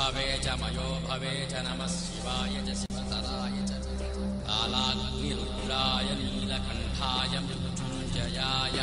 భవే చ మయో భవే చ నమః శివాయ చ శివతరాయ చ కాలాగ్నిరుద్రాయ నీలకంఠాయ మృత్యుంజయాయ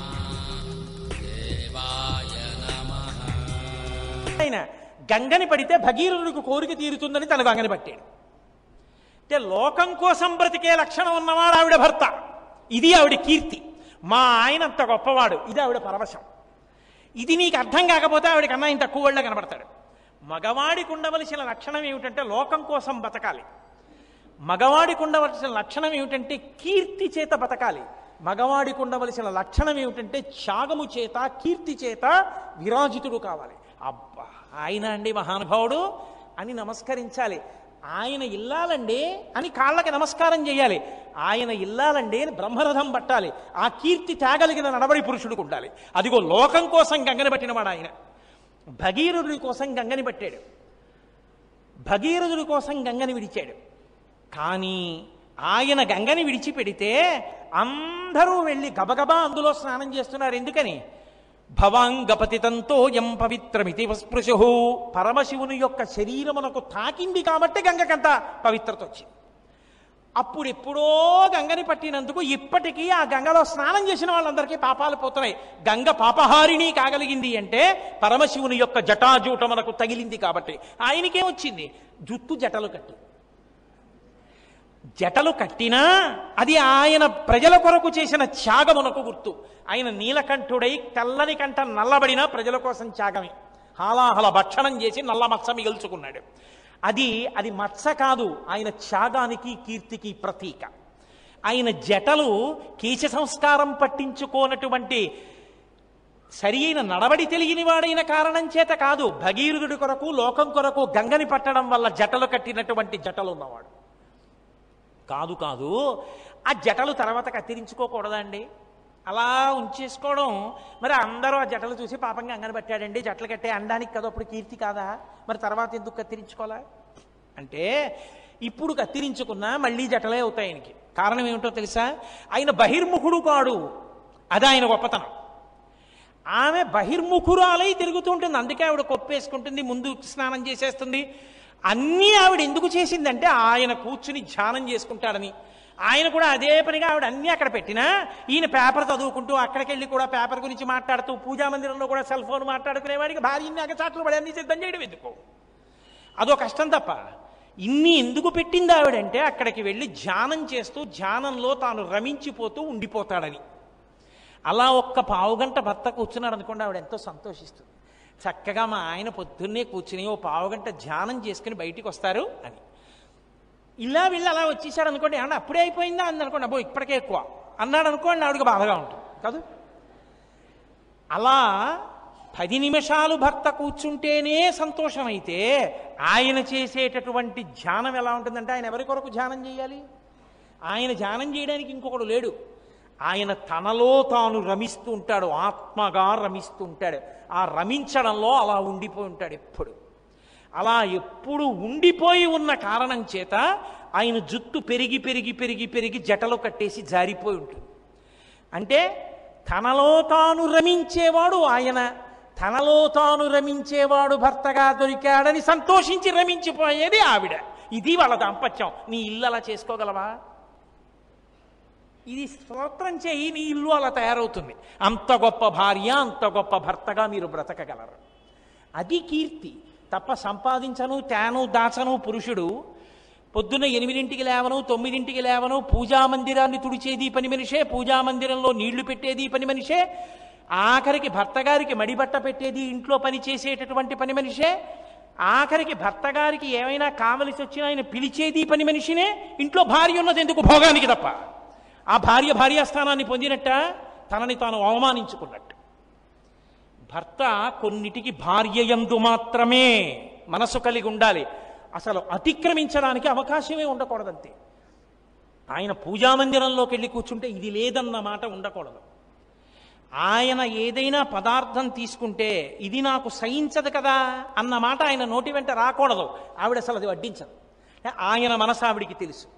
మహాదేవాయ నమః ఆయన గంగని పడితే భగీరథుడికి కోరిక తీరుతుందని తన గంగని పట్టాడు అంటే లోకం కోసం బ్రతికే లక్షణం ఉన్నవాడు ఆవిడ భర్త ఇది ఆవిడ కీర్తి మా ఆయన అంత గొప్పవాడు ఇది ఆవిడ పరవశం ఇది నీకు అర్థం కాకపోతే ఆవిడ కన్నా ఆయన తక్కువ వాళ్ళ కనబడతాడు మగవాడికి ఉండవలసిన లక్షణం ఏమిటంటే లోకం కోసం బతకాలి మగవాడికి ఉండవలసిన లక్షణం ఏమిటంటే కీర్తి చేత బతకాలి మగవాడికి ఉండవలసిన లక్షణం ఏమిటంటే త్యాగము చేత కీర్తి చేత విరాజితుడు కావాలి అబ్బా ఆయన అండి మహానుభావుడు అని నమస్కరించాలి ఆయన ఇల్లాలండి అని కాళ్ళకి నమస్కారం చేయాలి ఆయన ఇల్లాలండి అని బ్రహ్మరథం పట్టాలి ఆ కీర్తి త్యాగలిగిన నడబడి పురుషుడికి ఉండాలి అదిగో లోకం కోసం గంగని పట్టినవాడు ఆయన భగీరథుడి కోసం గంగని పట్టాడు భగీరథుడి కోసం గంగని విడిచాడు కానీ ఆయన గంగని విడిచిపెడితే అందరూ వెళ్ళి గబగబా అందులో స్నానం చేస్తున్నారు ఎందుకని భవాంగపతితంతో ఎం పవిత్రమితి స్పృశు పరమశివుని యొక్క శరీరమునకు తాకింది కాబట్టి గంగకంత పవిత్రత వచ్చింది అప్పుడు ఎప్పుడో గంగని పట్టినందుకు ఇప్పటికీ ఆ గంగలో స్నానం చేసిన వాళ్ళందరికీ పాపాలు పోతున్నాయి గంగ పాపహారిణి కాగలిగింది అంటే పరమశివుని యొక్క జటాజూటమునకు తగిలింది కాబట్టి ఆయనకేమొచ్చింది జుట్టు జటలు కట్టి జటలు కట్టినా అది ఆయన ప్రజల కొరకు చేసిన త్యాగమునకు గుర్తు ఆయన నీలకంఠుడై తెల్లని కంఠ నల్లబడినా ప్రజల కోసం త్యాగమే హాలాహల భక్షణం చేసి నల్ల మత్స మిగుల్చుకున్నాడు అది అది మత్స కాదు ఆయన త్యాగానికి కీర్తికి ప్రతీక ఆయన జటలు కీచ సంస్కారం పట్టించుకోనటువంటి సరి అయిన నడవడి తెలియని వాడైన కారణం చేత కాదు భగీరథుడి కొరకు లోకం కొరకు గంగని పట్టడం వల్ల జటలు కట్టినటువంటి జటలు ఉన్నవాడు కాదు కాదు ఆ జటలు తర్వాత కత్తిరించుకోకూడదండి అలా ఉంచేసుకోవడం మరి అందరూ ఆ జటలు చూసి పాపంగా అంగని పట్టాడండి జటలు కట్టే అనడానికి కదా అప్పుడు కీర్తి కాదా మరి తర్వాత ఎందుకు కత్తిరించుకోవాలా అంటే ఇప్పుడు కత్తిరించుకున్నా మళ్ళీ జటలే అవుతాయి ఆయనకి కారణం ఏమిటో తెలుసా ఆయన బహిర్ముఖుడు కాడు అది ఆయన గొప్పతనం ఆమె బహిర్ముఖురాలై తిరుగుతూ ఉంటుంది అందుకే ఆవిడ కొప్పేసుకుంటుంది ముందు స్నానం చేసేస్తుంది అన్నీ ఆవిడ ఎందుకు చేసిందంటే ఆయన కూర్చుని ధ్యానం చేసుకుంటాడని ఆయన కూడా అదే పనిగా ఆవిడ అన్నీ అక్కడ పెట్టినా ఈయన పేపర్ చదువుకుంటూ అక్కడికి వెళ్ళి కూడా పేపర్ గురించి మాట్లాడుతూ పూజా మందిరంలో కూడా సెల్ ఫోన్ మాట్లాడుకునేవాడికి భార్యని అగచాట్లు పడి అన్ని సిద్ధం చేయడం ఎందుకు అదో కష్టం తప్ప ఇన్ని ఎందుకు పెట్టింది ఆవిడంటే అక్కడికి వెళ్ళి ధ్యానం చేస్తూ ధ్యానంలో తాను రమించిపోతూ ఉండిపోతాడని అలా ఒక్క పావుగంట భర్త కూర్చున్నాడు అనుకోండి ఆవిడ ఎంతో సంతోషిస్తుంది చక్కగా మా ఆయన పొద్దున్నే కూర్చుని ఓ పావుగంట ధ్యానం చేసుకుని బయటికి వస్తారు అని ఇలా వీళ్ళు అలా వచ్చేసారు అనుకోండి ఏమన్నా అప్పుడే అయిపోయిందా అంది అనుకోండి అబ్బో ఇప్పటికే ఎక్కువ అన్నాడు అనుకోండి ఆవిడకి బాధగా ఉంటుంది కాదు అలా పది నిమిషాలు భర్త కూర్చుంటేనే సంతోషమైతే ఆయన చేసేటటువంటి ధ్యానం ఎలా ఉంటుందంటే ఆయన ఎవరి కొరకు ధ్యానం చేయాలి ఆయన ధ్యానం చేయడానికి ఇంకొకడు లేడు ఆయన తనలో తాను రమిస్తూ ఉంటాడు ఆత్మగా రమిస్తూ ఉంటాడు ఆ రమించడంలో అలా ఉండిపోయి ఉంటాడు ఎప్పుడు అలా ఎప్పుడు ఉండిపోయి ఉన్న కారణం చేత ఆయన జుట్టు పెరిగి పెరిగి పెరిగి పెరిగి జటలు కట్టేసి జారిపోయి ఉంటుంది అంటే తనలో తాను రమించేవాడు ఆయన తనలో తాను రమించేవాడు భర్తగా దొరికాడని సంతోషించి రమించిపోయేది ఆవిడ ఇది వాళ్ళ దాంపత్యం నీ ఇల్లు అలా చేసుకోగలవా ఇది స్తోత్రం చేయి నీ ఇల్లు అలా తయారవుతుంది అంత గొప్ప భార్య అంత గొప్ప భర్తగా మీరు బ్రతకగలరు అది కీర్తి తప్ప సంపాదించను తేను దాచను పురుషుడు పొద్దున్న ఎనిమిదింటికి లేవను తొమ్మిదింటికి లేవను పూజా మందిరాన్ని తుడిచేది పని మనిషే పూజా మందిరంలో నీళ్లు పెట్టేది పని మనిషే ఆఖరికి భర్త గారికి మడిబట్ట పెట్టేది ఇంట్లో పని చేసేటటువంటి పని మనిషే ఆఖరికి భర్త గారికి ఏమైనా కావలసి వచ్చినా ఆయన పిలిచేది పని మనిషినే ఇంట్లో భార్య ఉన్నది ఎందుకు భోగానికి తప్ప ఆ భార్య భార్యాస్థానాన్ని పొందినట్ట తనని తాను అవమానించుకున్నట్టు భర్త కొన్నిటికి భార్య యందు మాత్రమే మనసు కలిగి ఉండాలి అసలు అతిక్రమించడానికి అవకాశమే ఉండకూడదంతే ఆయన పూజామందిరంలోకి వెళ్ళి కూర్చుంటే ఇది లేదన్న మాట ఉండకూడదు ఆయన ఏదైనా పదార్థం తీసుకుంటే ఇది నాకు సహించదు కదా అన్న మాట ఆయన నోటి వెంట రాకూడదు ఆవిడ అసలు అది వడ్డించదు ఆయన మనసు ఆవిడికి తెలుసు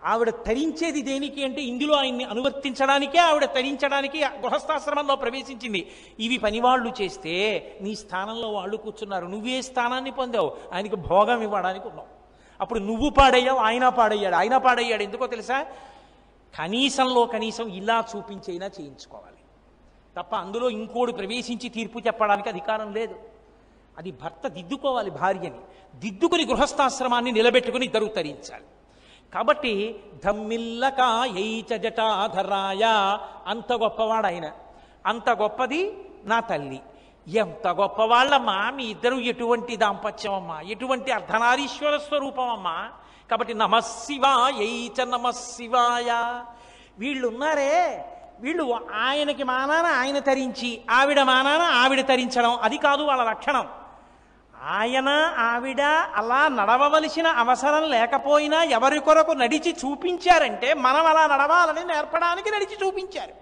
ఆవిడ తరించేది దేనికి అంటే ఇందులో ఆయన్ని అనువర్తించడానికే ఆవిడ తరించడానికి గృహస్థాశ్రమంలో ప్రవేశించింది ఇవి పనివాళ్ళు చేస్తే నీ స్థానంలో వాళ్ళు కూర్చున్నారు నువ్వే స్థానాన్ని పొందావు ఆయనకి భోగం ఇవ్వడానికి ఉన్నావు అప్పుడు నువ్వు పాడయ్యావు ఆయన పాడయ్యాడు ఆయన పాడయ్యాడు ఎందుకో తెలుసా కనీసంలో కనీసం ఇలా చూపించైనా చేయించుకోవాలి తప్ప అందులో ఇంకోడు ప్రవేశించి తీర్పు చెప్పడానికి అధికారం లేదు అది భర్త దిద్దుకోవాలి భార్యని దిద్దుకుని గృహస్థాశ్రమాన్ని నిలబెట్టుకుని ఇద్దరు తరించాలి కాబట్టి ధమ్మిల్లక ఎయిచ జటాధరాయ అంత గొప్పవాడు ఆయన అంత గొప్పది నా తల్లి ఎంత గొప్పవాళ్ళమ్మా మీ ఇద్దరు ఎటువంటి దాంపత్యం అమ్మా ఎటువంటి అర్ధనారీశ్వర స్వరూపం అమ్మా కాబట్టి నమశివాయ ఎయిచ నమశివాయ వీళ్ళు ఉన్నారే వీళ్ళు ఆయనకి మానాన ఆయన తరించి ఆవిడ మానాన ఆవిడ తరించడం అది కాదు వాళ్ళ లక్షణం ఆయన ఆవిడ అలా నడవవలసిన అవసరం లేకపోయినా ఎవరి కొరకు నడిచి చూపించారంటే మనం అలా నడవాలని నేర్పడానికి నడిచి చూపించారు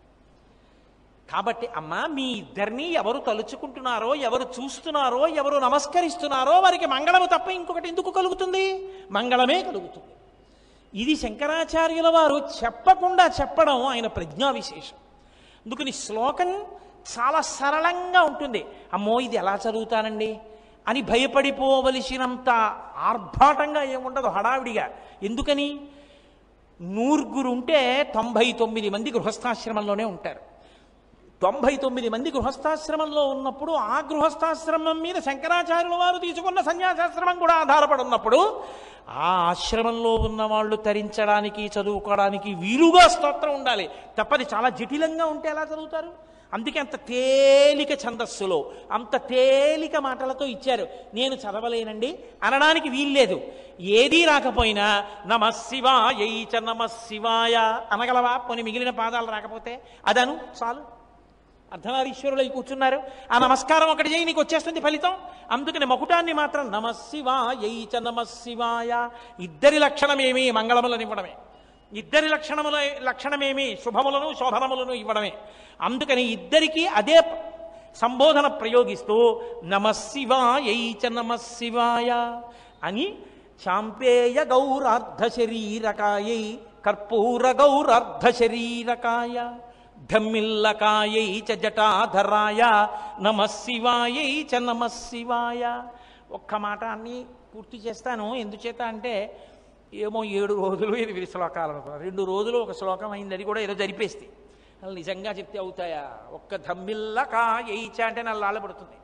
కాబట్టి అమ్మ మీ ఇద్దరిని ఎవరు తలుచుకుంటున్నారో ఎవరు చూస్తున్నారో ఎవరు నమస్కరిస్తున్నారో వారికి మంగళము తప్ప ఇంకొకటి ఎందుకు కలుగుతుంది మంగళమే కలుగుతుంది ఇది శంకరాచార్యుల వారు చెప్పకుండా చెప్పడం ఆయన ప్రజ్ఞా విశేషం అందుకని శ్లోకం చాలా సరళంగా ఉంటుంది అమ్మో ఇది ఎలా చదువుతానండి అని భయపడిపోవలసినంత ఆర్భాటంగా ఏముండదు హడావిడిగా ఎందుకని నూరుగురు ఉంటే తొంభై తొమ్మిది మంది గృహస్థాశ్రమంలోనే ఉంటారు తొంభై తొమ్మిది మంది గృహస్థాశ్రమంలో ఉన్నప్పుడు ఆ గృహస్థాశ్రమం మీద శంకరాచార్యుల వారు తీసుకున్న సన్యాసాశ్రమం కూడా ఆధారపడి ఉన్నప్పుడు ఆ ఆశ్రమంలో ఉన్న వాళ్ళు తరించడానికి చదువుకోవడానికి వీలుగా స్తోత్రం ఉండాలి తప్పది చాలా జటిలంగా ఉంటే ఎలా చదువుతారు అందుకే అంత తేలిక ఛందస్సులో అంత తేలిక మాటలతో ఇచ్చారు నేను చదవలేనండి అనడానికి వీల్లేదు ఏదీ రాకపోయినా నమ శివాయ చ నమ శివాయ అనగలవా పోనీ మిగిలిన పాదాలు రాకపోతే అదను చాలు అర్ధనారీశ్వరులై కూర్చున్నారు ఆ నమస్కారం ఒకటి చేయి నీకు వచ్చేస్తుంది ఫలితం అందుకని మకుటాన్ని మాత్రం నమ శివాయ చ నమ శివాయ ఇద్దరి లక్షణమేమి మంగళములను ఇవ్వడమే ఇద్దరి లక్షణముల లక్షణమేమి శుభములను శోభనములను ఇవ్వడమే అందుకని ఇద్దరికీ అదే సంబోధన ప్రయోగిస్తూ నమ శివాయ చ నమ శివాయ అని చాంపేయ గౌరార్ధ శరీరకాయై కర్పూర గౌరార్ధ శరీరకాయ ధమ్మిల్లకాయై చ జటాధరాయ నమ శివాయై చ నమ శివాయ ఒక్క మాట అన్ని పూర్తి చేస్తాను ఎందుచేత అంటే ఏమో ఏడు రోజులు ఎనిమిది శ్లోకాలు అనుకో రెండు రోజులు ఒక శ్లోకం అయింది అది కూడా ఏదో జరిపేస్తే అసలు నిజంగా చెప్తే అవుతాయా ఒక్క ధమ్మిల్లకాయై చ అంటే నా లాలపడుతుంది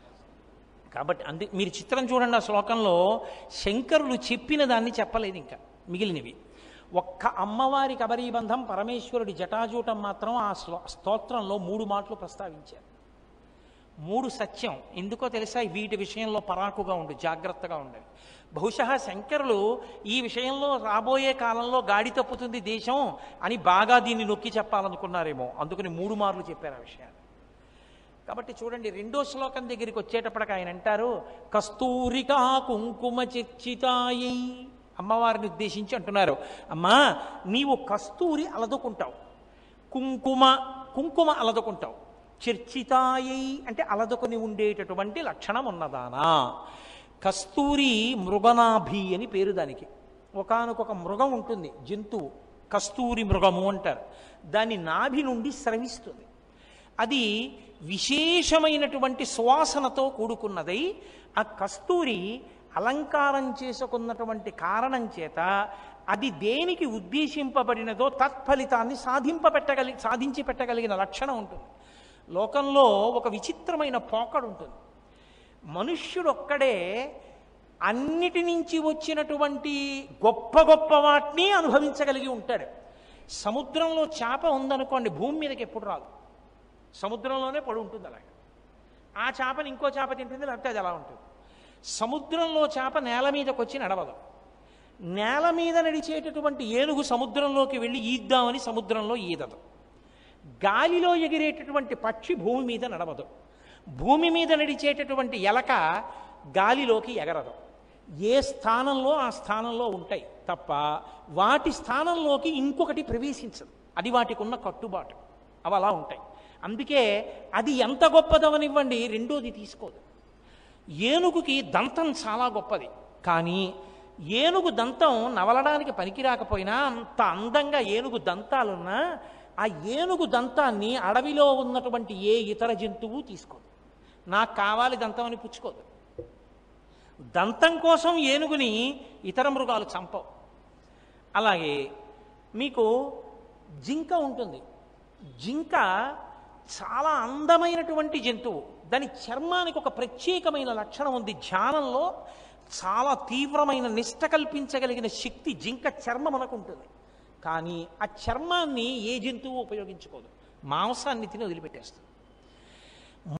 కాబట్టి అందు మీరు చిత్రం చూడండి ఆ శ్లోకంలో శంకరులు చెప్పిన దాన్ని చెప్పలేదు ఇంకా మిగిలినవి ఒక్క అమ్మవారి కబరీబంధం పరమేశ్వరుడి జటాజూటం మాత్రం ఆ శ్లో స్తోత్రంలో మూడు మాటలు ప్రస్తావించారు మూడు సత్యం ఎందుకో తెలుసా వీటి విషయంలో పరాకుగా ఉండు జాగ్రత్తగా ఉండాలి బహుశా శంకరులు ఈ విషయంలో రాబోయే కాలంలో గాడి తప్పుతుంది దేశం అని బాగా దీన్ని నొక్కి చెప్పాలనుకున్నారేమో అందుకని మూడు మార్లు చెప్పారు ఆ విషయాన్ని కాబట్టి చూడండి రెండో శ్లోకం దగ్గరికి వచ్చేటప్పటికి ఆయన అంటారు కస్తూరికా కుంకుమ చర్చితాయి అమ్మవారిని ఉద్దేశించి అంటున్నారు అమ్మా నీవు కస్తూరి అలదుకుంటావు కుంకుమ కుంకుమ అలదుకుంటావు చర్చితాయి అంటే అలదుకొని ఉండేటటువంటి లక్షణం ఉన్నదానా కస్తూరి మృగనాభి అని పేరు దానికి ఒకానొక మృగం ఉంటుంది జంతువు కస్తూరి మృగము అంటారు దాని నాభి నుండి స్రవిస్తుంది అది విశేషమైనటువంటి సువాసనతో కూడుకున్నదై ఆ కస్తూరి అలంకారం చేసుకున్నటువంటి కారణం చేత అది దేనికి ఉద్దేశింపబడినదో తత్ఫలితాన్ని సాధింపబెట్టగలి సాధించి పెట్టగలిగిన లక్షణం ఉంటుంది లోకంలో ఒక విచిత్రమైన పోకడు ఉంటుంది మనుష్యుడు ఒక్కడే అన్నిటి నుంచి వచ్చినటువంటి గొప్ప గొప్ప వాటిని అనుభవించగలిగి ఉంటాడు సముద్రంలో చేప ఉందనుకోండి భూమి మీదకి ఎప్పుడు రాదు సముద్రంలోనే పడి ఉంటుంది అలాగే ఆ చేపని ఇంకో చేప తింటుంది లేకపోతే అది అలా ఉంటుంది సముద్రంలో చేప నేల మీదకి వచ్చి నడవదు నేల మీద నడిచేటటువంటి ఏనుగు సముద్రంలోకి వెళ్ళి ఈద్దామని సముద్రంలో ఈదదు గాలిలో ఎగిరేటటువంటి పక్షి భూమి మీద నడవదు భూమి మీద నడిచేటటువంటి ఎలక గాలిలోకి ఎగరదు ఏ స్థానంలో ఆ స్థానంలో ఉంటాయి తప్ప వాటి స్థానంలోకి ఇంకొకటి ప్రవేశించదు అది వాటికి ఉన్న కట్టుబాటు అవి అలా ఉంటాయి అందుకే అది ఎంత గొప్పదవనివ్వండి రెండోది తీసుకోదు ఏనుగుకి దంతం చాలా గొప్పది కానీ ఏనుగు దంతం నవలడానికి పనికి రాకపోయినా అంత అందంగా ఏనుగు దంతాలున్నా ఆ ఏనుగు దంతాన్ని అడవిలో ఉన్నటువంటి ఏ ఇతర జంతువు తీసుకోదు నాకు కావాలి దంతం అని పుచ్చుకోదు దంతం కోసం ఏనుగుని ఇతర మృగాలు చంపవు అలాగే మీకు జింక ఉంటుంది జింక చాలా అందమైనటువంటి జంతువు దాని చర్మానికి ఒక ప్రత్యేకమైన లక్షణం ఉంది ధ్యానంలో చాలా తీవ్రమైన నిష్ట కల్పించగలిగిన శక్తి జింక చర్మమునకు ఉంటుంది కానీ ఆ చర్మాన్ని ఏ జంతువు ఉపయోగించుకోదు మాంసాన్ని తిని వదిలిపెట్టేస్తుంది